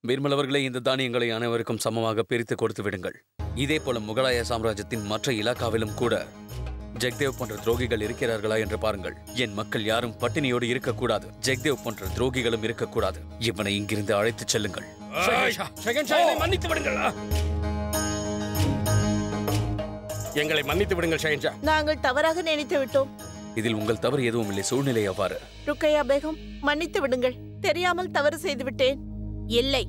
பீர்மல் அவர்களே இந்த தானியங்களை அனைவருக்கும் சமமாக பிரித்து கொடுத்து விடுங்கள் இதே போல முகலாய சாம்ராஜ்யத்தின் மற்ற இலாக்காவிலும் கூட ஜெக்தேவ் போன்ற துரோகிகள் இருக்கிறார்களா என்று பாருங்கள் என் மக்கள் யாரும் பட்டினியோடு இருக்கக்கூடாது ஜெக்தேவ் போன்ற துரோகிகளும் இருக்கக்கூடாது இவனை இங்கிருந்து அழைத்துச் செல்லுங்கள் ஷெகன்ஷாயை மன்னித்து விடுங்கள் எங்களை மன்னித்து விடுங்கள் ஷெகன்ஷா நாங்கள் தவறாக நினைத்து விட்டோம் இதில் உங்கள் தவறு எதுவும் இல்லை சூழ்நிலை அவ்வாறு ருக்கையா பேகம் மன்னித்து விடுங்கள் தெரியாமல் தவறு செய்து விட்டேன் இல்லை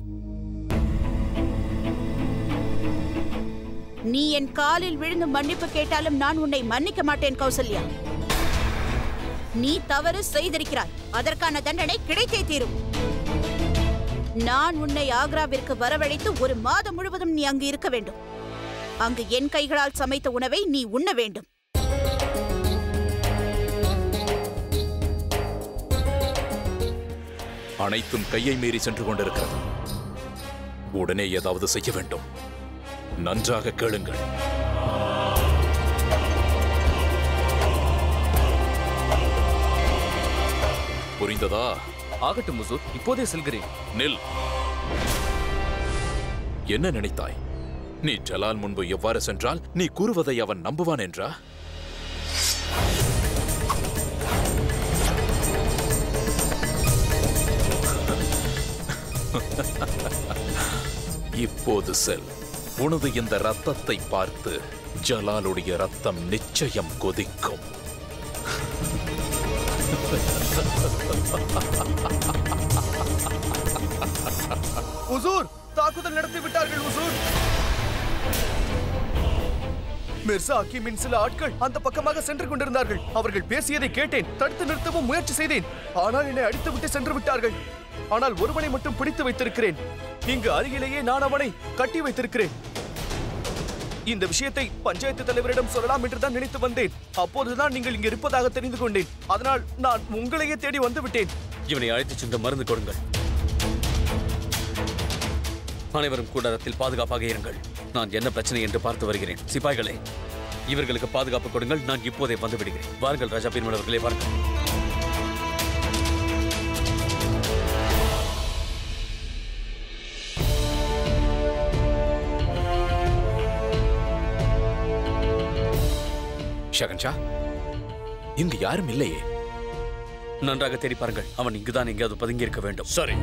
நீ என் காலில் விழுந்து மன்னிப்பு கேட்டாலும் நான் உன்னை மன்னிக்க மாட்டேன் கௌசல்யா நீ தவறு செய்திருக்கிறாய் அதற்கான தண்டனை கிடைத்தே தீரும் நான் உன்னை ஆக்ராவிற்கு வரவழைத்து ஒரு மாதம் முழுவதும் நீ அங்கு இருக்க வேண்டும் அங்கு என் கைகளால் சமைத்த உணவை நீ உண்ண வேண்டும் அனைத்தும் கையை மீறி சென்று கொண்டிருக்கிறது உடனே ஏதாவது செய்ய வேண்டும் நன்றாக கேளுங்கள் புரிந்ததா ஆகட்டும் முசூர் இப்போதே செல்கிறேன் நில் என்ன நினைத்தாய் நீ ஜலால் முன்பு எவ்வாறு சென்றால் நீ கூறுவதை அவன் நம்புவான் என்றா இப்போது செல் உனது இந்த ரத்தத்தை பார்த்து ஜலாலுடைய ரத்தம் நிச்சயம் கொதிக்கும் உசூர் தாக்குதல் நடத்தி விட்டார்கள் உசூர் மிர்சா அக்கீமின் சில ஆட்கள் அந்த பக்கமாக சென்று கொண்டிருந்தார்கள் அவர்கள் பேசியதை கேட்டேன் தடுத்து நிறுத்தவும் முயற்சி செய்தேன் ஆனால் என்னை அடித்துவிட்டு சென்று விட்டார்கள் ஆனால் ஒருவனை மட்டும் பிடித்து வைத்திருக்கிறேன் இங்கு அருகிலேயே நான் அவனை கட்டி வைத்திருக்கிறேன் இந்த விஷயத்தை பஞ்சாயத்து தலைவரிடம் சொல்லலாம் என்று தான் நினைத்து வந்தேன் அப்போதுதான் நீங்கள் இங்கு இருப்பதாக தெரிந்து கொண்டேன் அதனால் நான் உங்களையே தேடி வந்து விட்டேன் இவனை அழைத்துச் சென்று மருந்து கொடுங்கள் அனைவரும் கூடாரத்தில் பாதுகாப்பாக இருங்கள் நான் என்ன பிரச்சனை என்று பார்த்து வருகிறேன் சிப்பாய்களே இவர்களுக்கு பாதுகாப்பு கொடுங்கள் நான் இப்போதே வந்து விடுகிறேன் வாருங்கள் ராஜா பீர்மல் அவர்களே வாருங்கள் ஷகன்ஷா இங்கு யாரும் இல்லையே நன்றாக தேடி பாருங்கள் அவன் இங்குதான் எங்கேயாவது பதுங்கி இருக்க வேண்டும் சரி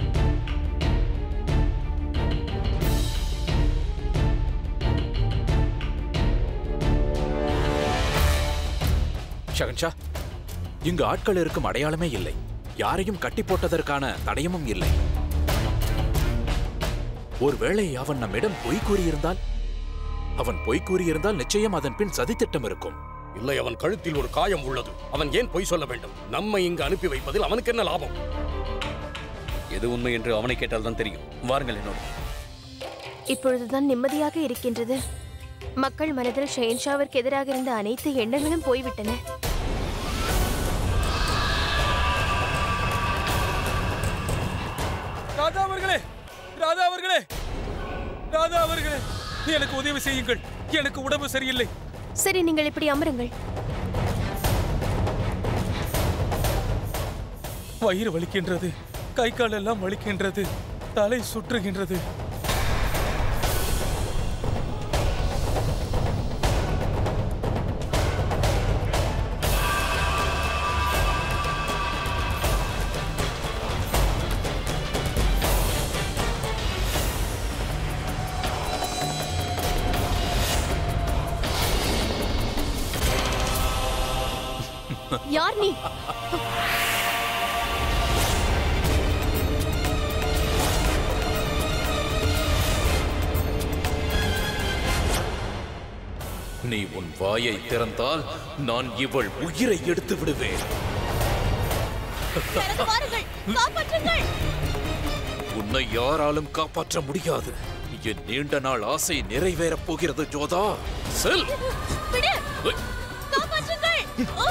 ஷகன்ஷா இங்கு ஆட்கள் இருக்கும் அடையாளமே இல்லை யாரையும் கட்டி போட்டதற்கான தடயமும் இல்லை ஒருவேளை அவன் நம்மிடம் பொய் கூறியிருந்தால் அவன் பொய் கூறியிருந்தால் நிச்சயம் அதன் பின் சதித்திட்டம் இருக்கும் இல்லை அவன் கழுத்தில் ஒரு காயம் உள்ளது அவன் ஏன் பொய் சொல்ல வேண்டும் நம்மை இங்கு அனுப்பி வைப்பதில் அவனுக்கு என்ன லாபம் எது உண்மை என்று அவனை கேட்டால் தான் தெரியும் வாருங்கள் என்னோடு இப்பொழுதுதான் நிம்மதியாக இருக்கின்றது மக்கள் மனதில் ஷெயன்ஷாவிற்கு எதிராக இருந்த அனைத்து எண்ணங்களும் போய்விட்டன ராதா அவர்களே ராதா அவர்களே ராதா அவர்களே எனக்கு உதவி செய்யுங்கள் எனக்கு உடம்பு சரியில்லை சரி நீங்கள் இப்படி அமருங்கள் வயிறு வலிக்கின்றது கை கால் எல்லாம் வலிக்கின்றது தலை சுற்றுகின்றது யார் நீ நீ உன் வாயை திறந்தால் நான் இவள் உயிரை எடுத்து விடுவேன் எனக்கு வாருங்கள் காப்பாற்றுங்கள் உன்னை யாராலும் காப்பாற்ற முடியாது என் நீண்ட நாள் ஆசை நிறைவேறப் போகிறது ஜோதா செல் விடு ஐ! காப்பாற்றுங்கள் ஓ!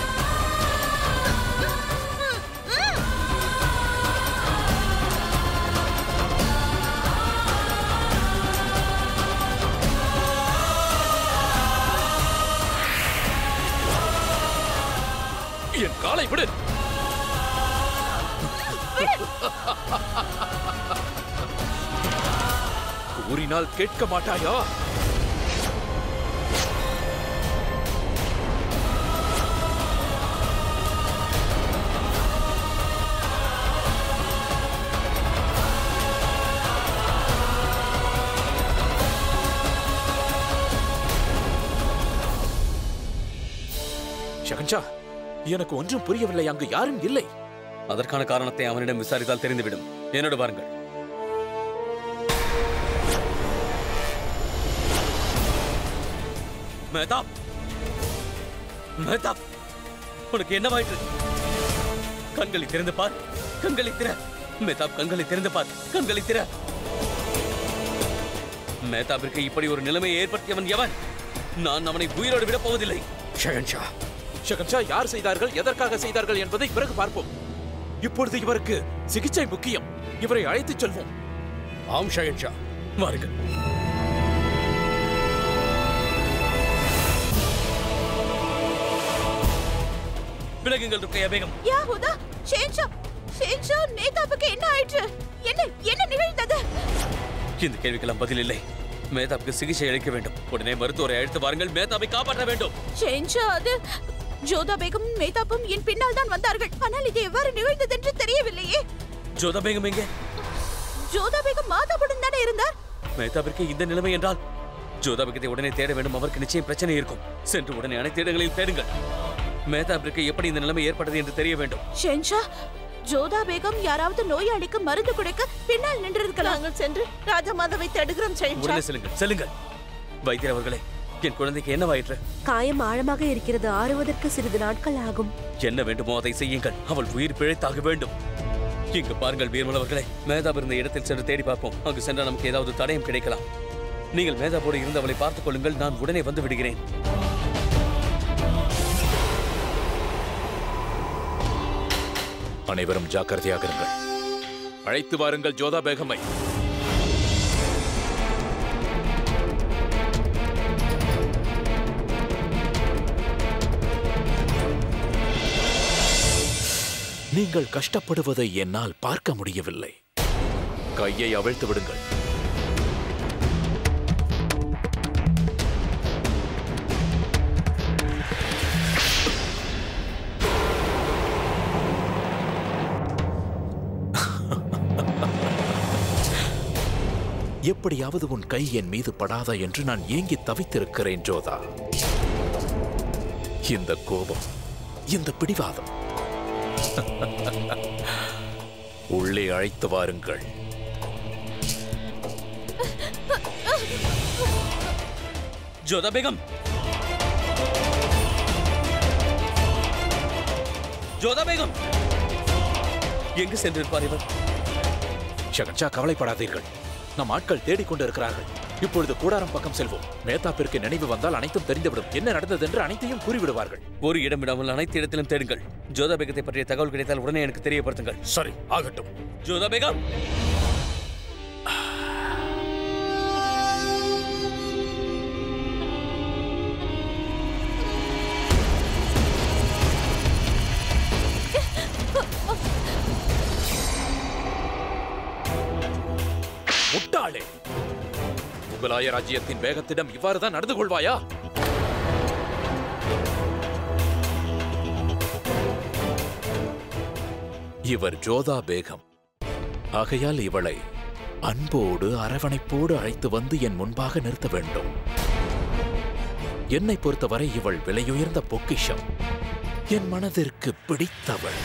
என் காலை விடு கூறினால் கேட்க மாட்டாயா ஷகன்ஷா எனக்கு ஒன்றும் புரியவில்லை அங்கு யாரும் இல்லை அதற்கான காரணத்தை அவனிடம் விசாரித்தால் தெரிந்துவிடும் என்னோட பாருங்கள் மேதாப் மேதாப் உனக்கு என்னவாயிற்று கண்களை திறந்து பார் கண்களை திற மேதாப் கண்களை திறந்து பார் கண்களை திற மேதாபிற்கு இப்படி ஒரு நிலைமையை ஏற்படுத்தியவன் எவன் நான் அவனை உயிரோடு விடப் போவதில்லை ஷகன்ஷா ஷகன்ஷா யார் செய்தார்கள் எதற்காக செய்தார்கள் என்பதை பிறகு பார்ப்போம் இப்பொழுது இவருக்கு சிகிச்சை முக்கியம் இவரை அழைத்துச் செல்வோம் ஆம் ஷகன்ஷா வாருங்கள் விலகுங்கள் ருக்கையா பேகம் யா ஹுதா ஷேன்ஷா ஷேன்ஷா நேதாவுக்கு என்ன ஆயிற்று என்ன என்ன நிகழ்ந்தது இந்த கேள்விக்கெல்லாம் பதில் இல்லை மேதாப்க்கு சிகிச்சை அளிக்க வேண்டும் உடனே மருத்துவரை அழைத்து வாருங்கள் மேதாவை காப்பாற்ற வேண்டும் ஷேன்ஷா அது ஜோதா பேகும் மேதாப்பும் என் பின்னால் தான் வந்தார்கள் ஆனால் இது எவ்வாறு நிகழ்ந்தது என்று தெரியவில்லையே ஜோதா பேகம் எங்கே ஜோதா பேகம் மாதாவுடன் தானே இருந்தார் மேதாவிற்கு இந்த நிலைமை என்றால் ஜோதா பேகத்தை உடனே தேட வேண்டும் அவருக்கு நிச்சயம் பிரச்சனை இருக்கும் சென்று உடனே அனைத்து இடங்களில் தேடுங்கள் மேதாவிற்கு எப்படி இந்த நிலைமை ஏற்பட்டது என்று தெரிய வேண்டும் ஷென்ஷா ஜோதா பேகம் யாராவது நோயாளிக்கு மருந்து கொடுக்க பின்னால் நின்றிருக்கலாம் நாங்கள் சென்று ராஜா மாதாவை தேடுகிறோம் ஷெயின்ஷா உடனே செல்லுங்கள் செல்லுங்கள் வைத்தியர் அவர்களே என் குழந்தைக்கு என்னவாயிற்று காயம் ஆழமாக இருக்கிறது ஆறுவதற்கு சிறிது நாட்கள் ஆகும் என்ன வேண்டுமோ அதை செய்யுங்கள் அவள் உயிர் பிழைத்தாக வேண்டும் இங்கு பாருங்கள் வீர்மல் அவர்களே மேதாப் இருந்த இடத்தில் சென்று தேடி பார்ப்போம் அங்கு சென்றால் நமக்கு ஏதாவது தடயம் கிடைக்கலாம் நீங்கள் மேதாப்போடு இருந்து அவளை பார்த்துக் கொள்ளுங்கள் நான் உடனே வந்து விடுகிறேன் அனைவரும் ஜாக்கிரதையாக இருங்கள் அழைத்து வாருங்கள் ஜோதா பேகமை நீங்கள் கஷ்டப்படுவதை என்னால் பார்க்க முடியவில்லை கையை அவிழ்த்து விடுங்கள் எப்படியாவது உன் கை என் மீது படாதா என்று நான் ஏங்கி தவித்திருக்கிறேன் ஜோதா இந்த கோபம் இந்த பிடிவாதம் உள்ளே அழைத்து வாருங்கள் ஜோதா பேகம் ஜோதா பேகம் எங்கு சென்றிருப்பார் இவர் ஷகன்ஷா கவலைப்படாதீர்கள் நம் ஆட்கள் தேடிக்கொண்டு இருக்கிறார்கள் இப்பொழுது கூடாரம் பக்கம் செல்வோம் மேத்தாப்பிற்கு நினைவு வந்தால் அனைத்தும் தெரிந்துவிடும் என்ன நடந்தது என்று அனைத்தையும் கூறிவிடுவார்கள் ஒரு இடம் விடாமல் அனைத்து இடத்திலும் தேடுங்கள் ஜோதா பேகத்தை பற்றிய தகவல் கிடைத்தால் உடனே எனக்கு தெரியப்படுத்துங்கள் சரி ஆகட்டும் ஜோதா பேகம் முட்டாளே முகலாய ராஜ்யத்தின் வேகத்திடம் இவ்வாறுதான் நடந்து கொள்வாயா இவர் ஜோதா பேகம் ஆகையால் இவளை அன்போடு அரவணைப்போடு அழைத்து வந்து என் முன்பாக நிறுத்த வேண்டும் என்னை பொறுத்தவரை இவள் விலையுயர்ந்த பொக்கிஷம் என் மனதிற்கு பிடித்தவள்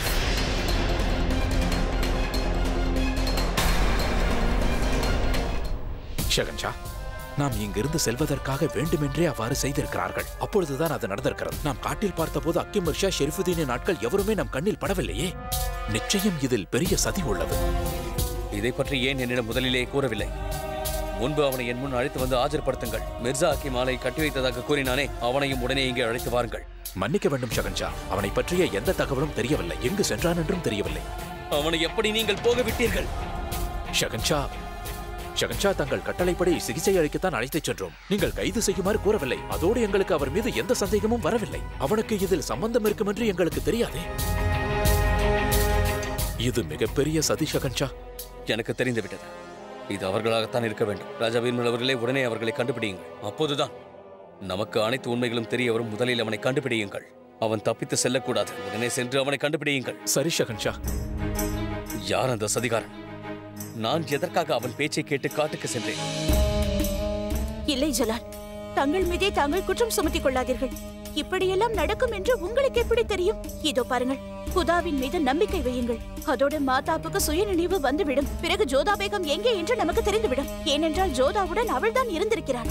ஷகன்ஷா நாம் இங்கிருந்து செல்வதற்காக வேண்டுமென்றே அவ்வாறு செய்திருக்கிறார்கள் அப்பொழுதுதான் அது நடந்திருக்கிறது நாம் காட்டில் பார்த்தபோது அக்கிம் மிர்ஷா ஷெரிஃபுதீனின் நாட்கள் எவருமே நம் கண்ணில் படவில்லையே நிச்சயம் இதில் பெரிய சதி உள்ளது இதை பற்றி ஏன் என்னிடம் முதலிலே கூறவில்லை முன்பு அவனை என் முன் அழைத்து வந்து ஆஜர்படுத்துங்கள் மிர்சா அக்கி மாலை கட்டி வைத்ததாக கூறினானே அவனையும் உடனே இங்கே அழைத்து வாருங்கள் மன்னிக்க வேண்டும் ஷகன்ஷா அவனை பற்றிய எந்த தகவலும் தெரியவில்லை எங்கு சென்றான் என்றும் தெரியவில்லை அவனை எப்படி நீங்கள் போக விட்டீர்கள் ஷகன்ஷா ஷகன்ஷா தங்கள் கட்டளைப்படி சிகிச்சை அளிக்கத்தான் அழைத்துச் சென்றோம் நீங்கள் கைது செய்யுமாறு கூறவில்லை அதோடு எங்களுக்கு அவர் மீது எந்த சந்தேகமும் வரவில்லை அவனுக்கு இதில் சம்பந்தம் இருக்கும் என்று எங்களுக்கு தெரியாதே இது மிகப்பெரிய சதி ஷகன்ஷா எனக்கு தெரிந்துவிட்டது இது அவர்களாகத்தான் இருக்க வேண்டும் ராஜா வீர்மல் அவர்களே உடனே அவர்களை கண்டுபிடியுங்கள் அப்போதுதான் நமக்கு அனைத்து உண்மைகளும் தெரிய வரும் முதலில் அவனை கண்டுபிடியுங்கள் அவன் தப்பித்து செல்லக்கூடாது உடனே சென்று அவனை கண்டுபிடியுங்கள் சரி ஷகன்ஷா யார் அந்த சதிகாரன் நான் எதற்காக அவன் பேச்சை கேட்டு காட்டுக்கு சென்றேன் இல்லை ஜலால் தங்கள் மீதே தாங்கள் குற்றம் சுமத்திக் கொள்ளாதீர்கள் இப்படியெல்லாம் நடக்கும் என்று உங்களுக்கு எப்படி தெரியும் இதோ பாருங்கள் குதாவின் மீது நம்பிக்கை வையுங்கள் அதோட மாதாப்புக்கு சுய நினைவு வந்துவிடும் பிறகு ஜோதா பேகம் எங்கே என்று நமக்கு தெரிந்துவிடும் ஏனென்றால் ஜோதாவுடன் அவள்தான் இருந்திருக்கிறாள்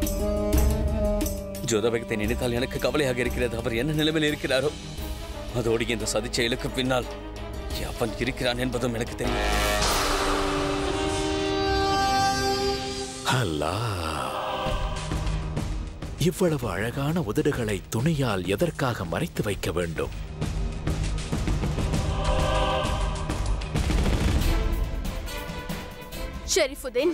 ஜோதபகத்தை நினைத்தால் எனக்கு கவலையாக இருக்கிறது அவர் என்ன நிலைமையில் இருக்கிறாரோ அதோடு இந்த சதிச் செயலுக்கு பின்னால் அவன் இருக்கிறான் என்பதும் எனக்கு தெரியும் அல்லா இவ்வளவு அழகான உதடுகளை துணியால் எதற்காக மறைத்து வைக்க வேண்டும் ஷெரீஃபுதீன்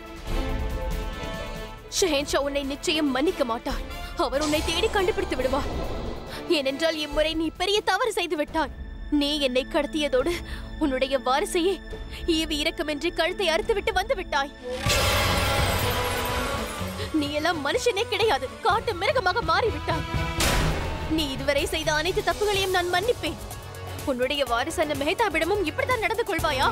ஷெஹன்ஷா உன்னை நிச்சயம் மன்னிக்க மாட்டார் அவர் உன்னை தேடி கண்டுபிடித்து விடுவார் ஏனென்றால் இம்முறை நீ பெரிய தவறு செய்து விட்டாய் நீ என்னை கடத்தியதோடு உன்னுடைய வாரிசையே ஈவி இரக்கமின்றி கழுத்தை அறுத்துவிட்டு வந்து விட்டாய் நீ எல்லாம் மனுஷனே கிடையாது காட்டு மிருகமாக மாறிவிட்டாய் நீ இதுவரை செய்த அனைத்து தப்புகளையும் நான் மன்னிப்பேன் உன்னுடைய வாரிசான மெஹதாவிடமும் இப்படித்தான் நடந்து கொள்வாயா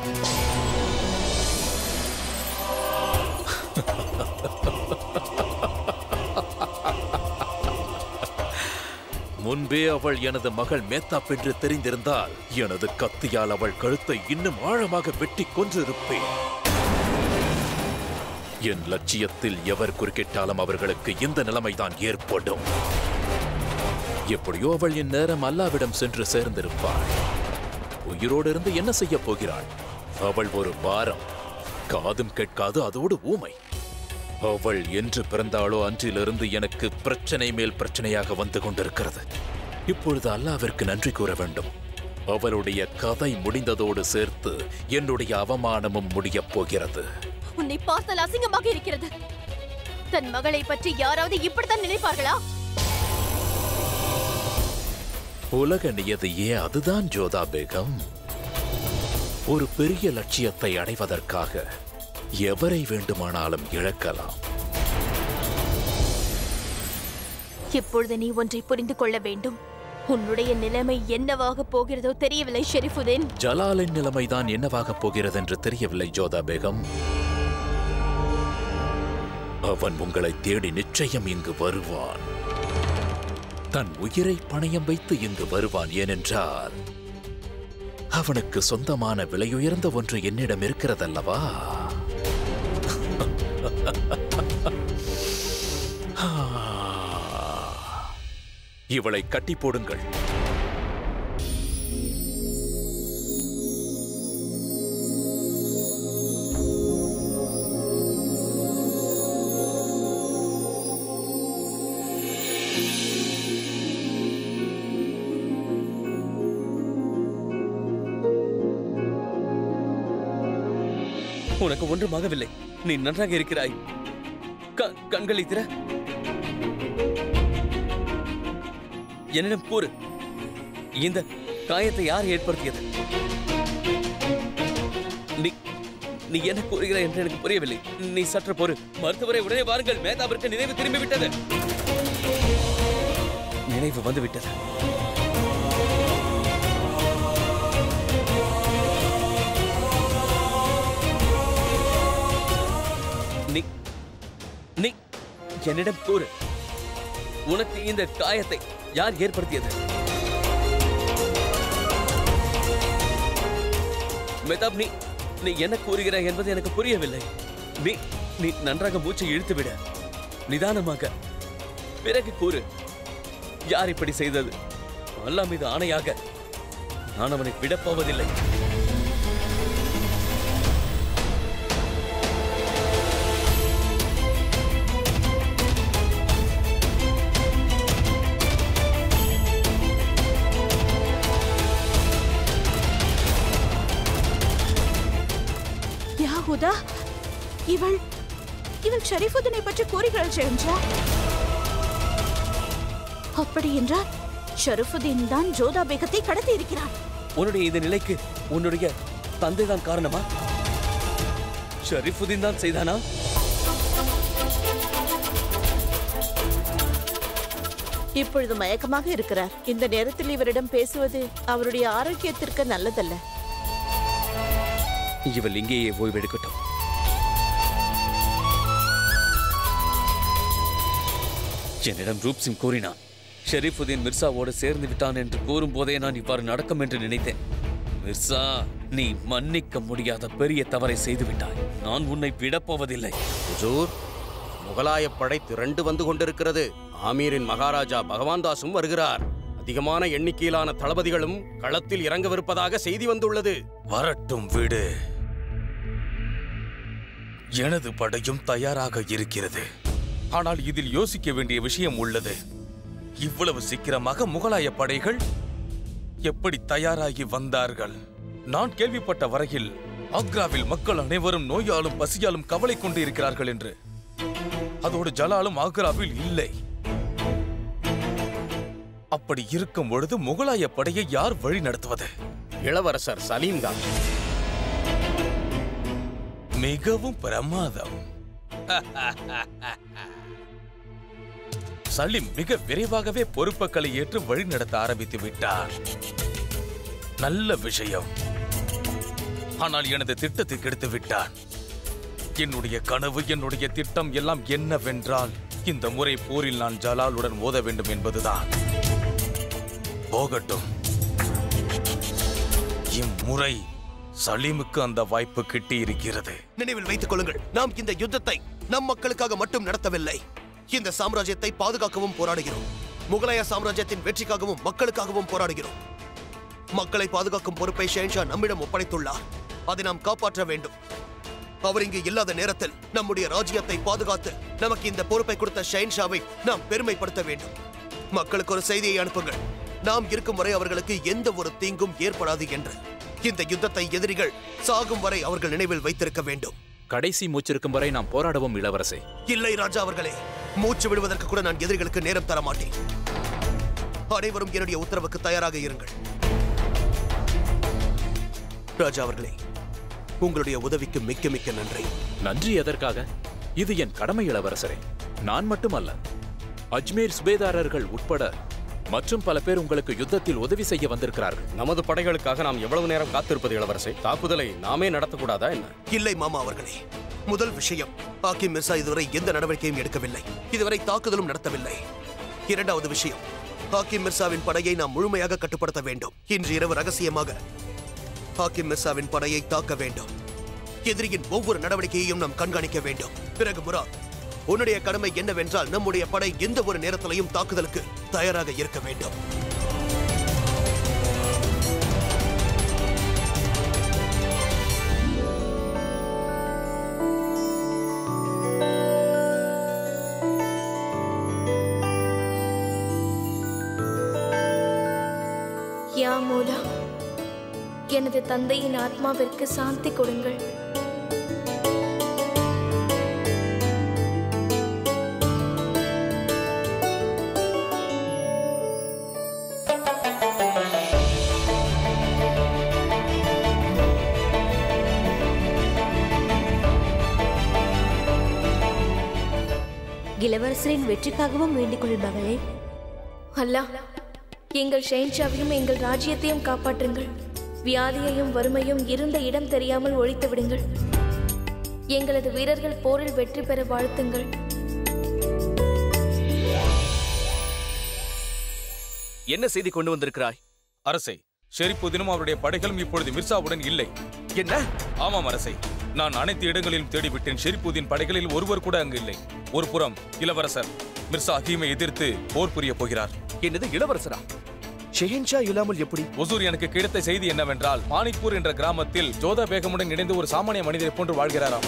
முன்பே அவள் எனது மகள் மேத்தாப் என்று தெரிந்திருந்தால் எனது கத்தியால் அவள் கழுத்தை இன்னும் ஆழமாக வெட்டி கொன்றிருப்பேன் என் லட்சியத்தில் எவர் குறுக்கிட்டாலும் அவர்களுக்கு இந்த நிலைமைதான் ஏற்படும் எப்படியோ அவள் என் நேரம் அல்லாவிடம் சென்று சேர்ந்திருப்பாள் உயிரோடு இருந்து என்ன செய்ய போகிறாள் அவள் ஒரு பாரம் காதும் கேட்காது அதோடு ஊமை அவள் என்று பிறந்தாளோ அன்றிலிருந்து எனக்கு பிரச்சனை மேல் பிரச்சனையாக வந்து கொண்டிருக்கிறது இப்பொழுது அல்லாவிற்கு நன்றி கூற வேண்டும் அவளுடைய கதை முடிந்ததோடு சேர்த்து என்னுடைய அவமானமும் முடியப் போகிறது உன்னை பார்த்தால் அசிங்கமாக இருக்கிறது தன் மகளை பற்றி யாராவது இப்படித்தான் நினைப்பார்களா உலக நியதியே அதுதான் ஜோதா பேகம் ஒரு பெரிய லட்சியத்தை அடைவதற்காக எவரை வேண்டுமானாலும் இழக்கலாம் இப்பொழுது நீ ஒன்றை புரிந்து கொள்ள வேண்டும் உன்னுடைய நிலைமை என்னவாக போகிறதோ தெரியவில்லை ஷெரீஃபுதீன் ஜலாலின் நிலைமைதான் என்னவாகப் போகிறது என்று தெரியவில்லை ஜோதா பேகம் அவன் உங்களை தேடி நிச்சயம் இங்கு வருவான் தன் உயிரை பணயம் வைத்து இங்கு வருவான் ஏனென்றால் அவனுக்கு சொந்தமான விலையுயர்ந்த ஒன்று என்னிடம் இருக்கிறதல்லவா இவளை கட்டி போடுங்கள் உனக்கு ஒன்றுமாகவில்லை நீ நன்றாக இருக்கிறாய் க- கண்களை திற என்னிடம் கூறு இந்த காயத்தை யார் ஏற்படுத்தியது நீ நீ என்ன கூறுகிறாய் என்று எனக்கு புரியவில்லை நீ சற்று பொறு மருத்துவரை உடனே வாருங்கள் மேதாவிற்கு நினைவு திரும்பி விட்டது நினைவு வந்து விட்டது நீ நீ என்னிடம் கூறு உனக்கு இந்த காயத்தை யார் ஏற்படுத்தியது மெதாப் நீ நீ என்ன கூறுகிறாய் என்பது எனக்கு புரியவில்லை நீ நீ நன்றாக மூச்சை இழுத்து விட நிதானமாக பிறகு கூறு யார் இப்படி செய்தது அல்லாஹ் மீது ஆணையாக நான் அவனை விடப்போவதில்லை யாகுதா இவள் இவள் ஷரீஃபுதனை பற்றி கூறுகிறாள் ஷெஹன்ஷா அப்படி என்றால் ஷரீஃபுதீன் தான் ஜோதா பேகத்தை கடத்தி இருக்கிறான் உன்னுடைய இந்த நிலைக்கு உன்னுடைய தந்தைதான் காரணமா ஷரீஃபுதீன் தான் செய்தானா இப்பொழுது மயக்கமாக இருக்கிறார் இந்த நேரத்தில் இவரிடம் பேசுவது அவருடைய ஆரோக்கியத்திற்கு நல்லதல்ல இவள் இங்கேயே ஓய்வெடுக்கட்டும் என்னிடம் ரூப் சிங் கூறினான் ஷெரீஃபுதீன் மிர்சாவோடு சேர்ந்து விட்டான் என்று கூறும்போதே நான் இவ்வாறு நடக்கும் என்று நினைத்தேன் மிர்சா நீ மன்னிக்க முடியாத பெரிய தவறை செய்து விட்டாய் நான் உன்னை விடப்போவதில்லை ஹுசூர் முகலாய படை திரண்டு வந்து கொண்டிருக்கிறது ஆமீரின் மகாராஜா பகவான் தாஸும் வருகிறார் அதிகமான எண்ணிக்கையிலான தளபதிகளும் களத்தில் இறங்கவிருப்பதாக செய்தி வந்துள்ளது வரட்டும் விடு எனது படையும் தயாராக இருக்கிறது ஆனால் இதில் யோசிக்க வேண்டிய விஷயம் உள்ளது இவ்வளவு சீக்கிரமாக முகலாய படைகள் எப்படி தயாராகி வந்தார்கள் நான் கேள்விப்பட்ட வரையில் ஆக்ராவில் மக்கள் அனைவரும் நோயாலும் பசியாலும் கவலை கொண்டு இருக்கிறார்கள் என்று அதோடு ஜலாலும் ஆக்ராவில் இல்லை அப்படி இருக்கும் பொழுது முகலாய படையை யார் வழி நடத்துவது இளவரசர் சலீம் தான் மிகவும் பிரமாதம் சலீம் மிக விரைவாகவே பொறுப்புகளை ஏற்று வழிநடத்த ஆரம்பித்து விட்டார் நல்ல விஷயம் ஆனால் எனது திட்டத்தை கெடுத்து விட்டான் என்னுடைய கனவு என்னுடைய திட்டம் எல்லாம் என்னவென்றால் இந்த முறை போரில் நான் ஜலாலுடன் மோத வேண்டும் என்பதுதான் போகட்டும் இம்முறை சலீமுக்கு அந்த வாய்ப்பு கிட்டி இருக்கிறது நினைவில் வைத்துக் கொள்ளுங்கள் நாம் இந்த யுத்தத்தை நம் மக்களுக்காக மட்டும் நடத்தவில்லை இந்த சாம்ராஜ்யத்தை பாதுகாக்கவும் போராடுகிறோம் முகலாய சாம்ராஜ்யத்தின் வெற்றிக்காகவும் மக்களுக்காகவும் போராடுகிறோம் மக்களை பாதுகாக்கும் பொறுப்பை ஷேன்ஷா நம்மிடம் ஒப்படைத்துள்ளார் அதை நாம் காப்பாற்ற வேண்டும் அவர் இங்கு இல்லாத நேரத்தில் நம்முடைய ராஜ்யத்தை பாதுகாத்து நமக்கு இந்த பொறுப்பை கொடுத்த ஷெயின்ஷாவை நாம் பெருமைப்படுத்த வேண்டும் மக்களுக்கு ஒரு செய்தியை அனுப்புங்கள் நாம் இருக்கும் வரை அவர்களுக்கு எந்த ஒரு தீங்கும் ஏற்படாது என்று இந்த யுத்தத்தை எதிரிகள் சாகும் வரை அவர்கள் நினைவில் வைத்திருக்க வேண்டும் கடைசி மூச்சிருக்கும் வரை நாம் போராடவும் இளவரசே இல்லை ராஜா அவர்களே மூச்சு விடுவதற்கு கூட நான் எதிரிகளுக்கு நேரம் தர மாட்டேன் அனைவரும் என்னுடைய உத்தரவுக்கு தயாராக இருங்கள் ராஜா அவர்களே உங்களுடைய உதவிக்கு மிக்க மிக்க நன்றி நன்றி எதற்காக இது என் கடமை இளவரசரே நான் மட்டுமல்ல அஜ்மீர் சுபேதாரர்கள் உட்பட மற்றும் பல பேர் உங்களுக்கு யுத்தத்தில் உதவி செய்ய வந்திருக்கிறார்கள் நமது படைகளுக்காக நாம் எவ்வளவு நேரம் காத்திருப்பது இளவரசே தாக்குதலை நாமே நடத்தக்கூடாதா என்ன இல்லை மாமா அவர்களே முதல் விஷயம் ஹாக்கிம் மிர்சா இதுவரை எந்த நடவடிக்கையும் எடுக்கவில்லை இதுவரை தாக்குதலும் நடத்தவில்லை இரண்டாவது விஷயம் ஹாக்கிம் மிர்சாவின் படையை நாம் முழுமையாக கட்டுப்படுத்த வேண்டும் இன்று இரவு ரகசியமாக ஹாக்கிம் மிர்சாவின் படையை தாக்க வேண்டும் எதிரியின் ஒவ்வொரு நடவடிக்கையையும் நாம் கண்காணிக்க வேண்டும் பிறகு முராத் உன்னுடைய கடமை என்னவென்றால் நம்முடைய படை எந்த ஒரு நேரத்திலையும் தாக்குதலுக்கு தயாராக இருக்க வேண்டும் யா மூலா எனது தந்தையின் ஆத்மாவிற்கு சாந்தி கொடுங்கள் இளவரசரின் வெற்றிக்காகவும் வேண்டிக் கொள் மகளே அல்லாஹ் எங்கள் ஷெயின்ஷாவையும் எங்கள் ராஜ்யத்தையும் காப்பாற்றுங்கள் வியாதியையும் வறுமையும் இருந்த இடம் தெரியாமல் ஒழித்து விடுங்கள் எங்களது வீரர்கள் போரில் வெற்றி பெற வாழ்த்துங்கள் என்ன செய்தி கொண்டு வந்திருக்கிறாய் அரசே ஷெரிப்புதினும் அவருடைய படைகளும் இப்பொழுது மிர்சாவுடன் இல்லை என்ன ஆமாம் அரசே நான் அனைத்து இடங்களிலும் தேடிவிட்டேன் ஷெரிப்புதீன் படைகளில் ஒருவர் கூட அங்கு இல்லை ஒரு புறம் இளவரசர் மிர்சா ஹீமை எதிர்த்து போர் புரிய போகிறார் என்னது இளவரசரா ஷெஹன்ஷா இல்லாமல் எப்படி ஒசூர் எனக்கு கிடைத்த செய்தி என்னவென்றால் மாணிக்பூர் என்ற கிராமத்தில் ஜோதா பேகமுடன் இணைந்து ஒரு சாமானிய மனிதரை போன்று வாழ்கிறாராம்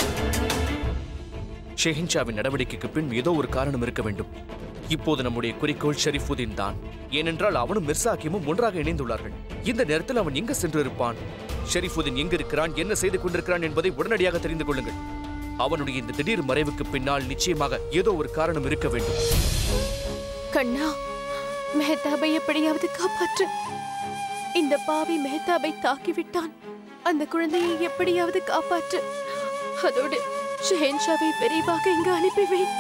ஷெஹின்ஷாவின் நடவடிக்கைக்கு பின் ஏதோ ஒரு காரணம் இருக்க வேண்டும் இப்போது நம்முடைய குறிக்கோள் ஷெரீஃபுதீன் தான் ஏனென்றால் அவனும் மிர்சா ஹக்கீமும் ஒன்றாக இணைந்துள்ளார்கள் இந்த நேரத்தில் அவன் எங்கு சென்று இருப்பான் ஷெரீஃபுதீன் எங்கு இருக்கிறான் என்ன செய்து கொண்டிருக்கிறான் என்பதை உடனடியாக தெரிந்து கொள்ளுங்கள் அவனுடைய இந்த திடீர் மறைவுக்கு பின்னால் நிச்சயமாக ஏதோ ஒரு காரணம் இருக்க வேண்டும் கண்ணா மெஹதாபை எப்படியாவது காப்பாற்று இந்த பாவி மெஹதாபை தாக்கிவிட்டான் அந்த குழந்தையை எப்படியாவது காப்பாற்று அதோடு ஷெஹன்ஷாவை விரைவாக இங்கு அனுப்பிவேன்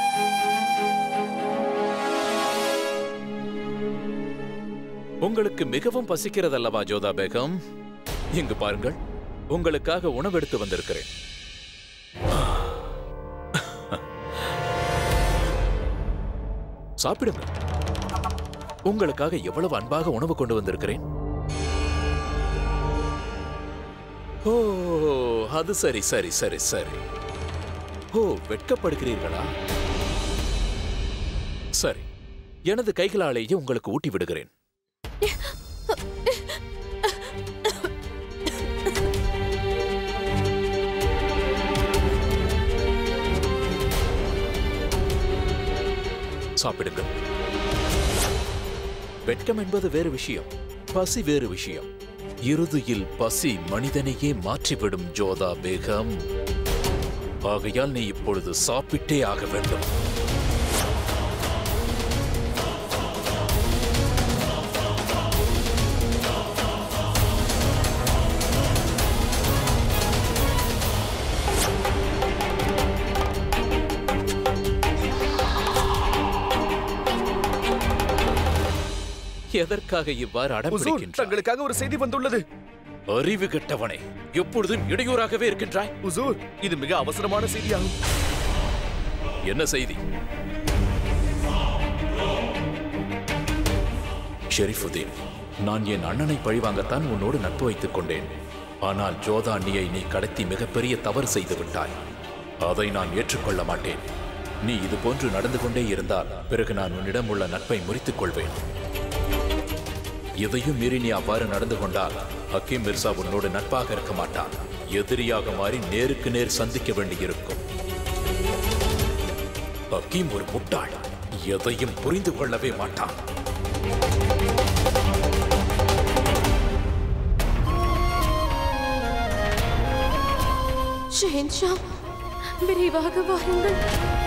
உங்களுக்கு மிகவும் பசிக்கிறதல்லவா ஜோதா பேகம் இங்கு பாருங்கள் உங்களுக்காக உணவெடுத்து வந்திருக்கிறேன் சாப்பிடுங்க உங்களுக்காக எவ்வளவு அன்பாக உணவு கொண்டு வந்திருக்கிறேன் ஓ அது சரி சரி சரி சரி ஓ வெட்கப்படுகிறீர்களா சரி எனது கைகளாலேயே உங்களுக்கு ஊட்டி விடுகிறேன் சாப்பிடுங்கள் வெட்கம் என்பது வேறு விஷயம் பசி வேறு விஷயம் இறுதியில் பசி மனிதனையே மாற்றிவிடும் ஜோதா பேகம் ஆகையால் நீ இப்பொழுது சாப்பிட்டே ஆக வேண்டும் எதற்காக இவ்வாறு அடம் உசூர் பிடிக்கின்றாய் தங்களுக்காக ஒரு செய்தி வந்துள்ளது அறிவு கெட்டவனே எப்பொழுதும் இடையூறாகவே இருக்கின்றாய் உசூர் இது மிக அவசரமான செய்தியாகும் என்ன செய்தி ஷெரிஃபுதீன் நான் என் அண்ணனை பழிவாங்கத்தான் உன்னோடு நட்பு வைத்துக் கொண்டேன் ஆனால் ஜோதா அண்ணியை நீ கடத்தி மிகப்பெரிய தவறு செய்து விட்டாய் அதை நான் ஏற்றுக்கொள்ள மாட்டேன் நீ இது போன்று நடந்து கொண்டே இருந்தால் பிறகு நான் உன்னிடம் உள்ள நட்பை முறித்துக் கொள்வேன் எதையும் மீறி நீ அவ்வாறு நடந்து கொண்டால் ஹக்கீம் மிர்சா உன்னோடு நட்பாக இருக்க மாட்டான் எதிரியாக மாறி நேருக்கு நேர் சந்திக்க வேண்டியிருக்கும் ஹக்கீம் ஒரு முட்டாள் எதையும் புரிந்து கொள்ளவே மாட்டான் ஷெஹன்ஷா விரைவாக வாருங்கள்